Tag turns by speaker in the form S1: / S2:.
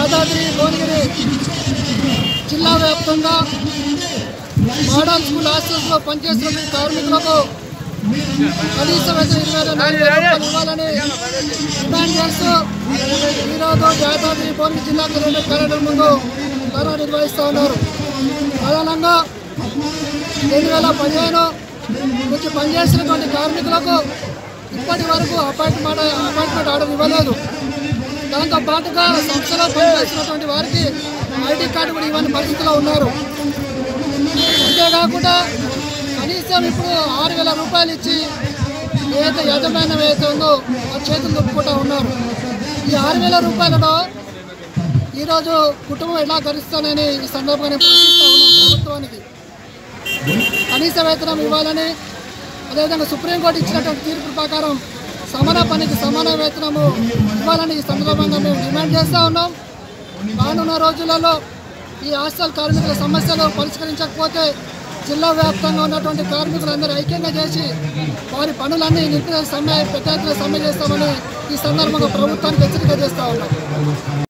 S1: యాదాద్రి భువనగిరి జిల్లా వ్యాప్తంగా model school హాస్టల్స్లో పనిచేస్తున్న కార్మికులకు కనీస వేతనం ఇరవై ఐదు నాలుగు వేల రూపాయలు ఇవ్వాలని డిమాండ్ చేస్తూ ఈరోజు యాదాద్రి భువనగిరి జిల్లా కలెక్టర్ కార్యాలయం ముందు ధర్నా నిర్వహిస్తూ ఉన్నారు ప్రధానంగా రెండు వేల పదిహేను నుంచి పనిచేసినటువంటి కార్మికులకు ఇప్పటి వరకు అపాయింట్మెంట్ అపాయింట్మెంట్ ఆర్డర్ ఇవ్వలేదు దాంతో పాటుగా సంస్థలో పనిచేస్తున్నటువంటి వారికి ఐడి కార్డు కూడా ఇవ్వని పరిస్థితిలో ఉన్నారు అంతేకాకుండా కనీసం ఇప్పుడు ఆరు వేల రూపాయలు ఇచ్చి ఏదైతే యజమాన్యం ఏదైతే ఉందో ఆ చేతులు దుప్పుకుంటూ ఉన్నారు ఈ ఆరు వేల రూపాయలలో ఈరోజు కుటుంబం ఎలా గడుస్తానని ఈ సందర్భంగా నేను ప్రశ్నిస్తా ఉన్నాను ప్రభుత్వానికి కనీస వేతనం ఇవ్వాలని అదేవిధంగా సుప్రీంకోర్టు ఇచ్చినటువంటి తీర్పు ప్రకారం సమాన పనికి సమాన వేతనము ఇవ్వాలని ఈ సందర్భంగా మేము డిమాండ్ చేస్తూ ఉన్నాం రానున్న రోజులలో ఈ హాస్టల్ కార్మికుల సమస్యలు పరిష్కరించకపోతే జిల్లా వ్యాప్తంగా ఉన్నటువంటి కార్మికులందరూ ఐక్యంగా చేసి వారి పనులన్నీ నిలిపిన సమ్మె పెద్ద ఎత్తున సమ్మె చేస్తామని ఈ సందర్భంగా ప్రభుత్వానికి హెచ్చరిక చేస్తా ఉన్నాం